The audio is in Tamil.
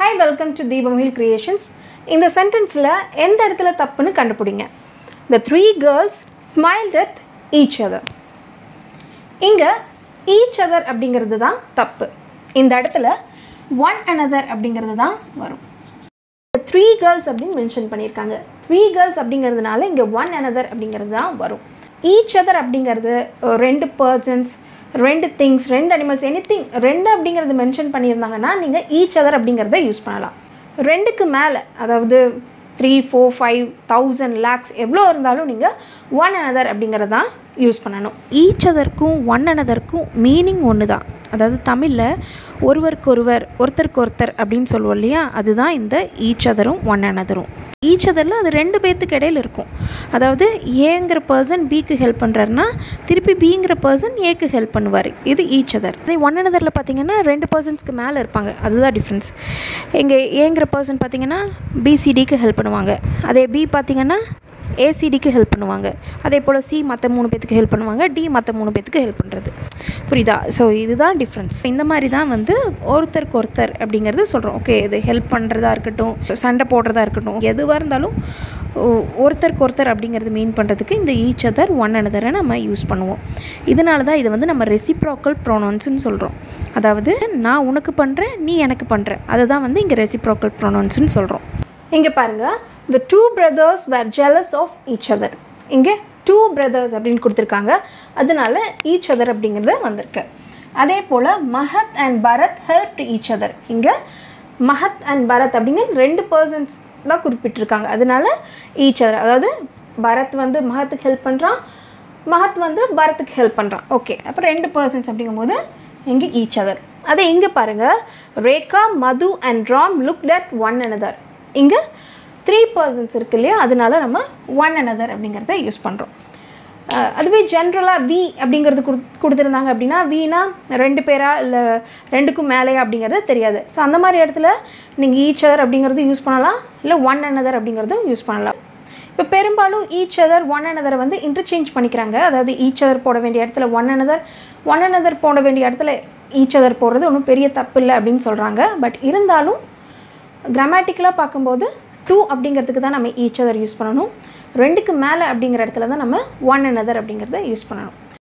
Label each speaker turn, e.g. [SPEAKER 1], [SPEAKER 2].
[SPEAKER 1] hi welcome to Deepamahil creations இந்த சென்டென்ஸில் எந்த இடத்துல தப்புன்னு கண்டுபிடிங்க the three girls smiled at each other இங்கே ஈச் அதர் அப்படிங்கிறது தான் தப்பு இந்த இடத்துல ஒன் another அப்படிங்கிறது தான் வரும் த்ரீ கேர்ள்ஸ் அப்படின்னு மென்ஷன் பண்ணியிருக்காங்க த்ரீ கேர்ள்ஸ் அப்படிங்கிறதுனால இங்கே ஒன் another அப்படிங்கிறது தான் வரும் ஈச் அதர் அப்படிங்கிறது அஹ், ரெண்டு பர்சன்ஸ் ரெண்டு திங்ஸ் ரெண்டு அனிமல்ஸ் எனி திங் ரெண்டு அப்படிங்கிறது மென்ஷன் பண்ணியிருந்தாங்கன்னா நீங்கள் ஈச் அதர் அப்படிங்கிறத யூஸ் பண்ணலாம் ரெண்டுக்கு மேலே அதாவது three four five thousand lakhs எவ்வளோ இருந்தாலும் நீங்கள் ஒன் another அப்படிங்கிறது தான் யூஸ் பண்ணணும்
[SPEAKER 2] ஈச் அதற்கும் ஒன் அனதற்கும் மீனிங் ஒன்று தான் அதாவது தமிழில் ஒருவருக்கொருவர் ஒருத்தருக்கு ஒருத்தர் அப்படின்னு சொல்லுவோம் இல்லையா அதுதான் இந்த ஈச் அதரும் ஒன் அனதரும் ஈச் அதரில் அது ரெண்டு பேர்த்துக்கு இடையில இருக்கும் அதாவது ஏங்கிற பர்சன் பிக்கு ஹெல்ப் பண்ணுறாருன்னா திருப்பி பிங்கிற பர்சன் ஏக்கு ஹெல்ப் பண்ணுவார் இது ஈச் அதர் அதே ஒன் அனதரில் பார்த்தீங்கன்னா ரெண்டு பர்சன்ஸ்க்கு மேலே இருப்பாங்க அதுதான் டிஃப்ரென்ஸ் இங்கே ஏங்கிற பர்சன் பார்த்தீங்கன்னா பிசிடிக்கு ஹெல்ப் பண்ணுவாங்க அதே பி பார்த்தீங்கன்னா ஏசிடிக்கு ஹெல்ப் பண்ணுவாங்க அதே போல் சி மற்ற மூணு பேத்துக்கு ஹெல்ப் பண்ணுவாங்க டி மற்ற மூணு பேத்துக்கு ஹெல்ப் பண்ணுறது புரியுதா ஸோ இதுதான் டிஃப்ரென்ஸ் இந்த மாதிரி தான் வந்து ஒருத்தருக்கு ஒருத்தர் அப்படிங்கிறது சொல்கிறோம் ஓகே இது ஹெல்ப் பண்ணுறதா இருக்கட்டும் சண்டை போடுறதா இருக்கட்டும் எதுவாக இருந்தாலும் ஒ- ஒருத்தருக்கு ஒருத்தர் அப்படிங்கிறது மீன் பண்ணுறதுக்கு இந்த ஈச் அதர் ஒன் அனதரை நம்ம யூஸ் பண்ணுவோம் இதனால தான் இதை வந்து நம்ம ரெசிப்ரோக்கல் ப்ரோனவுன்ஸ்னு சொல்கிறோம் அதாவது நான் உனக்கு பண்ணுறேன் நீ எனக்கு பண்ணுற அதுதான் வந்து இங்கே ரெசிப்ரோக்கல் ப்ரோனவுன்ஸ்னு சொல்கிறோம்
[SPEAKER 1] இங்கே பாருங்க the two brothers were jealous of each other இங்கே டூ brothers அப்படின்னு கொடுத்துருக்காங்க அதனால each other அப்படிங்கிறது வந்திருக்கு அதே போல் Mahat and Bharat help to each other இங்கே மஹத் அண்ட் பரத் அப்படிங்கிற ரெண்டு பர்சன்ஸ் தான் குறிப்பிட்டிருக்காங்க அதனால ஈச் அதர் அதாவது பரத் வந்து மஹத்துக்கு ஹெல்ப் பண்ணுறான் மஹத் வந்து பரத்துக்கு ஹெல்ப் பண்ணுறான் ஓகே அப்போ ரெண்டு பர்சன்ஸ் அப்படிங்கும்போது இங்கே ஈச் அதர் அதே இங்கே பாருங்கள் Rekha Madhu and Ram look at one another இங்கே த்ரீ பர்சன்ஸ் இருக்கு இல்லையா அதனால நம்ம ஒன் another அப்படிங்கிறத யூஸ் பண்ணுறோம் அதுவே ஜென்ரலாக வி அப்படிங்கிறது கொடு கொடுத்துருந்தாங்க அப்படின்னா வீனா ரெண்டு பேரா இல்லை ரெண்டுக்கும் மேலேயா அப்படிங்கிறது தெரியாது ஸோ அந்த மாதிரி இடத்துல நீங்கள் ஈச் அதர் அப்படிங்கிறது யூஸ் பண்ணலாம் இல்லை ஒன் another அப்படிங்கிறதும் யூஸ் பண்ணலாம் இப்போ பெரும்பாலும் ஈச் அதர் ஒன் another வந்து இன்டர்சேஞ்ச் பண்ணிக்கிறாங்க அதாவது ஈச் அதர் போட வேண்டிய இடத்துல ஒன் another ஒன் another போட வேண்டிய இடத்துல ஈச் அதர் போடுறது ஒன்றும் பெரிய தப்பு இல்லை அப்படின்னு சொல்கிறாங்க பட் இருந்தாலும் கிராமட்டிக்கலாக பார்க்கும்போது டூ அப்படிங்கிறதுக்கு தான் நம்ம ஈச் அதர் யூஸ் பண்ணணும் ரெண்டுக்கு மேலே அப்படிங்கிற இடத்துல தான் நம்ம ஒன் another அப்படிங்கிறத யூஸ் பண்ணணும்